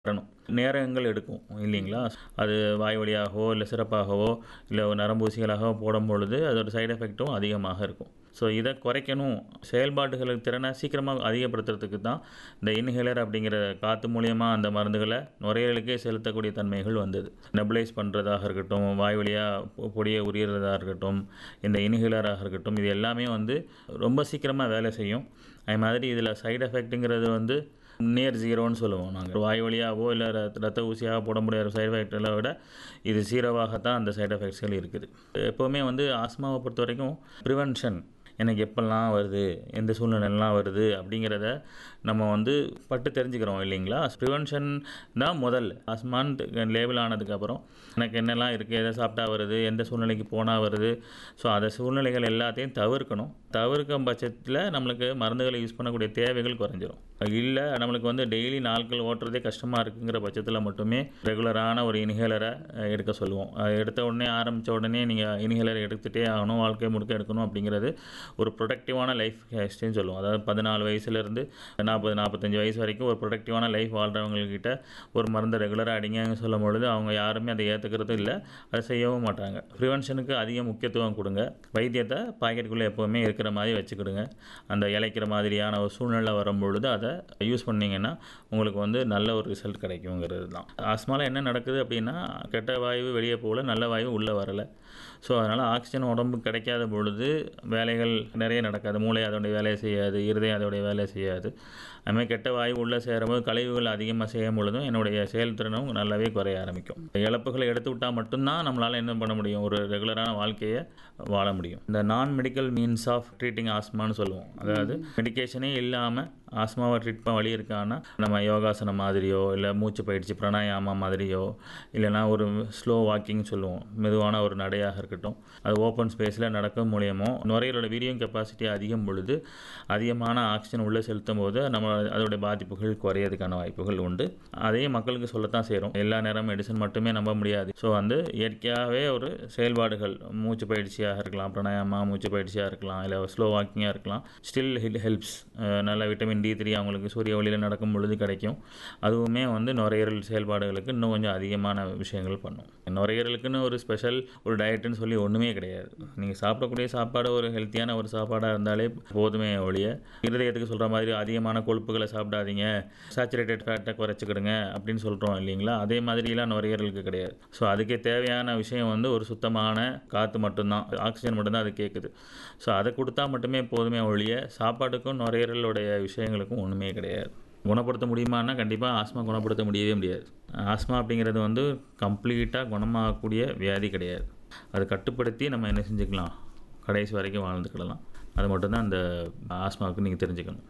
வரணும் நேரங்கள் எடுக்கும் இல்லைங்களா அது வாய் வழியாகவோ இல்லை சிறப்பாகவோ இல்லை நரம்பூசிகளாகவோ போடும் பொழுது அதோட சைடு எஃபெக்ட்டும் அதிகமாக இருக்கும் ஸோ இதை குறைக்கணும் செயல்பாடுகளுக்கு திறனை சீக்கிரமாக அதிகப்படுத்துறதுக்கு தான் இந்த இன்ஹேலர் அப்படிங்கிற காற்று மூலியமாக அந்த மருந்துகளை நுரையீரலுக்கே செலுத்தக்கூடிய தன்மைகள் வந்தது நெபுலைஸ் பண்ணுறதாக இருக்கட்டும் வாய் வழியாக பொடியை உரியறதாக இருக்கட்டும் இந்த இன்ஹேலராக இருக்கட்டும் இது எல்லாமே வந்து ரொம்ப சீக்கிரமாக வேலை செய்யும் அது மாதிரி இதில் சைடு எஃபெக்ட்டுங்கிறது வந்து நியர் ஜீரோன்னு சொல்லுவோம் நாங்கள் வாய் வழியாகவோ இல்லை ரத்த ஊசியாக போட முடியாத சைடு எஃபெக்டெல்லாம் விட இது ஜீரோவாகத்தான் அந்த சைடு எஃபெக்ட்ஸ்கள் இருக்குது எப்போவுமே வந்து ஆஸ்மாவை பொறுத்த வரைக்கும் ப்ரிவென்ஷன் எனக்கு எப்பெல்லாம் வருது எந்த சூழ்நிலைலாம் வருது அப்படிங்கிறத நம்ம வந்து பட்டு தெரிஞ்சுக்கிறோம் இல்லைங்களா ப்ரிவென்ஷன் தான் முதல் ஆஸ்மான் லேபிள் ஆனதுக்கப்புறம் எனக்கு என்னெல்லாம் இருக்குது எதை சாப்பிட்டா வருது எந்த சூழ்நிலைக்கு போனால் வருது ஸோ அந்த சூழ்நிலைகள் எல்லாத்தையும் தவிர்க்கணும் தவிர்க்கும் பட்சத்தில் நம்மளுக்கு மருந்துகளை யூஸ் பண்ணக்கூடிய தேவைகள் குறைஞ்சிரும் இல்லை நம்மளுக்கு வந்து டெய்லி நாட்கள் ஓட்டுறதே கஷ்டமாக இருக்குங்கிற பட்சத்தில் மட்டுமே ரெகுலரான ஒரு இன்ஹேலரை எடுக்க சொல்லுவோம் அது எடுத்த உடனே ஆரம்பித்த உடனே நீங்கள் இன்ஹேலரை எடுத்துகிட்டே ஆகணும் வாழ்க்கை முழுக்க எடுக்கணும் அப்படிங்கிறது ஒரு ப்ரொடக்டிவான லைஃப் ஹேஸ்ட்னு சொல்லுவோம் அதாவது பதினாலு வயசுலேருந்து நாற்பது நாற்பத்தஞ்சு வயசு வரைக்கும் ஒரு ப்ரொடக்டிவான லைஃப் வாழ்கிறவங்கக்கிட்ட ஒரு மருந்தை ரெகுலராக அடிங்கன்னு சொல்லும் பொழுது அவங்க யாருமே அதை ஏற்றுக்கிறதும் இல்லை அதை செய்யவும் மாட்டாங்க ப்ரிவென்ஷனுக்கு அதிக முக்கியத்துவம் கொடுங்க வைத்தியத்தை பாக்கெட்டுக்குள்ளே எப்போவுமே இருக்கிற மாதிரி வச்சுக்கிடுங்க அந்த இலைக்கிற மாதிரியான ஒரு சூழ்நிலை வரும் பொழுது அதை யூஸ் பண்ணிங்கன்னா உங்களுக்கு வந்து நல்ல ஒரு ரிசல்ட் கிடைக்குங்கிறது தான் ஆஸ்மாவில் என்ன நடக்குது அப்படின்னா கெட்ட வாயு வெளியே போகல நல்ல வாயு உள்ளே வரலை ஸோ அதனால் ஆக்சிஜன் உடம்பு கிடைக்காத பொழுது வேலைகள் நிறைய நடக்காது மூளை அதோடைய வேலையை செய்யாது இருதயம் அதோடைய வேலையை செய்யாது அதுமாதிரி கெட்ட வாயு உள்ளே சேரும்போது கழிவுகள் அதிகமாக செய்யும் பொழுதும் என்னுடைய செயல்திறனும் நல்லாவே குறைய ஆரம்பிக்கும் இழப்புகளை எடுத்து விட்டால் மட்டும்தான் நம்மளால் என்ன பண்ண முடியும் ஒரு ரெகுலரான வாழ்க்கையை வாழ முடியும் இந்த நான் மெடிக்கல் மீன்ஸ் ஆஃப் ட்ரீட்டிங் ஆஸ்மான்னு சொல்லுவோம் அதாவது மெடிக்கேஷனே இல்லாமல் ஆஸ்மாவை ட்ரீட் பண்ண வழி இருக்கான்னா நம்ம யோகாசனம் மாதிரியோ இல்லை மூச்சு பயிற்சி பிராணாயாமா மாதிரியோ இல்லைனா ஒரு ஸ்லோ வாக்கிங் சொல்லுவோம் மெதுவான ஒரு நடையாக இருக்கட்டும் அது ஓப்பன் ஸ்பேஸில் நடக்கும் மூலியமோ நுரையீரலோட வீரியம் கெப்பாசிட்டி அதிகம் பொழுது அதிகமான ஆக்சிஜன் உள்ளே செலுத்தும் போது நம்ம அதோடைய பாதிப்புகள் குறையிறதுக்கான வாய்ப்புகள் உண்டு அதையும் மக்களுக்கு சொல்லத்தான் செய்கிறோம் எல்லா நேரம் மெடிசன் மட்டுமே நம்ப முடியாது ஸோ வந்து இயற்கையாகவே ஒரு செயல்பாடுகள் மூச்சு பயிற்சியாக இருக்கலாம் பிராணாயாமா மூச்சு பயிற்சியாக இருக்கலாம் இல்லை ஸ்லோ வாக்கிங்காக இருக்கலாம் ஸ்டில் ஹில் ஹெல்ப்ஸ் நல்ல விட்டமின் டி த்ரீ அவங்களுக்கு சூரிய ஒளியில் நடக்கும் பொழுது கிடைக்கும் அதுவுமே வந்து நுரையீரல் செயல்பாடுகளுக்கு இன்னும் கொஞ்சம் அதிகமான விஷயங்கள் பண்ணும் நுரையீரலுக்குன்னு ஒரு ஸ்பெஷல் ஒரு டயட்டுன்னு சொல்லி ஒன்றுமே கிடையாது நீங்கள் சாப்பிடக்கூடிய சாப்பாடு ஒரு ஹெல்த்தியான ஒரு சாப்பாடாக இருந்தாலே போதுமே ஒழிய இருதயத்துக்கு சொல்கிற மாதிரி அதிகமான கொழுப்புகளை சாப்பிடாதீங்க சேச்சுரேட்டட் ஃபேட்டை குறைச்சிக்கிடுங்க அப்படின்னு சொல்கிறோம் இல்லைங்களா அதே மாதிரிலாம் நுரையீரலுக்கு கிடையாது ஸோ அதுக்கே தேவையான விஷயம் வந்து ஒரு சுத்தமான காற்று மட்டும்தான் ஆக்சிஜன் மட்டும்தான் அது கேட்குது ஸோ அதை கொடுத்தா மட்டுமே போதுமே ஒழிய சாப்பாட்டுக்கும் நுரையீரலுடைய விஷயங்களுக்கும் ஒன்றுமே கிடையாது குணப்படுத்த முடியுமான்னா கண்டிப்பாக ஆஸ்மா குணப்படுத்த முடியவே முடியாது ஆஸ்மா அப்படிங்கிறது வந்து கம்ப்ளீட்டாக குணமாகக்கூடிய வியாதி கிடையாது அதை கட்டுப்படுத்தி நம்ம என்ன செஞ்சுக்கலாம் கடைசி வரைக்கும் வாழ்ந்துக்கிடலாம் அது மட்டும்தான் அந்த ஆஸ்மாவுக்கு நீங்கள் தெரிஞ்சுக்கணும்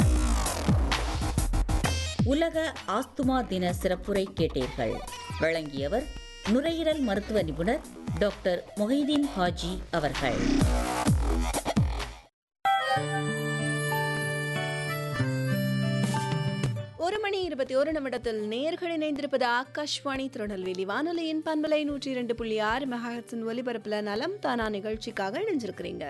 உலக ஆஸ்துமா தின சிறப்புரை கேட்டீர்கள் வழங்கியவர் நுரையீரல் மருத்துவ நிபுணர் டாக்டர் மொஹிதீன் ஹாஜி அவர்கள் ஒரு மணி இருபத்தி ஒரு நிமிடத்தில் நேர்கள் இணைந்திருப்பது ஆகாஷ்வாணி திருநெல்வேலி வானொலியின் பண்பலை நூற்றி இரண்டு புள்ளி ஆறு மெகாஹட்ஸின் ஒலிபரப்புல நலம் தானா நிகழ்ச்சிக்காக இணைஞ்சிருக்கிறீங்க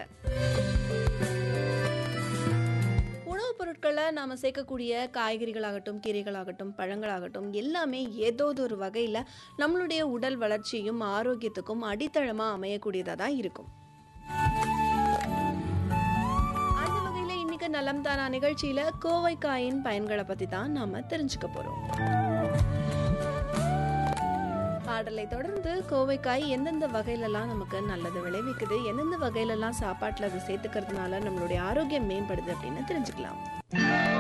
உணவுப் பொருட்களை நாம் சேர்க்கக்கூடிய காய்கறிகளாகட்டும் கீரைகளாகட்டும் பழங்களாகட்டும் எல்லாமே ஏதோ ஒரு வகையில் நம்மளுடைய உடல் வளர்ச்சியும் ஆரோக்கியத்துக்கும் அடித்தளமாக அமையக்கூடியதாக தான் இருக்கும் அந்த வகையில் இன்னைக்கு நலம் தானா நிகழ்ச்சியில் கோவைக்காயின் பயன்களை பற்றி தான் நாம் தெரிஞ்சுக்க போகிறோம் பாடலை தொடர்ந்து கோவைக்காய் எந்தெந்த வகையிலலாம் நமக்கு நல்லது விளைவிக்குது எந்தெந்த வகையிலலாம் சாப்பாட்டில் அது சேர்த்துக்கிறதுனால நம்மளுடைய ஆரோக்கியம் மேம்படுது அப்படின்னு தெரிஞ்சுக்கலாம்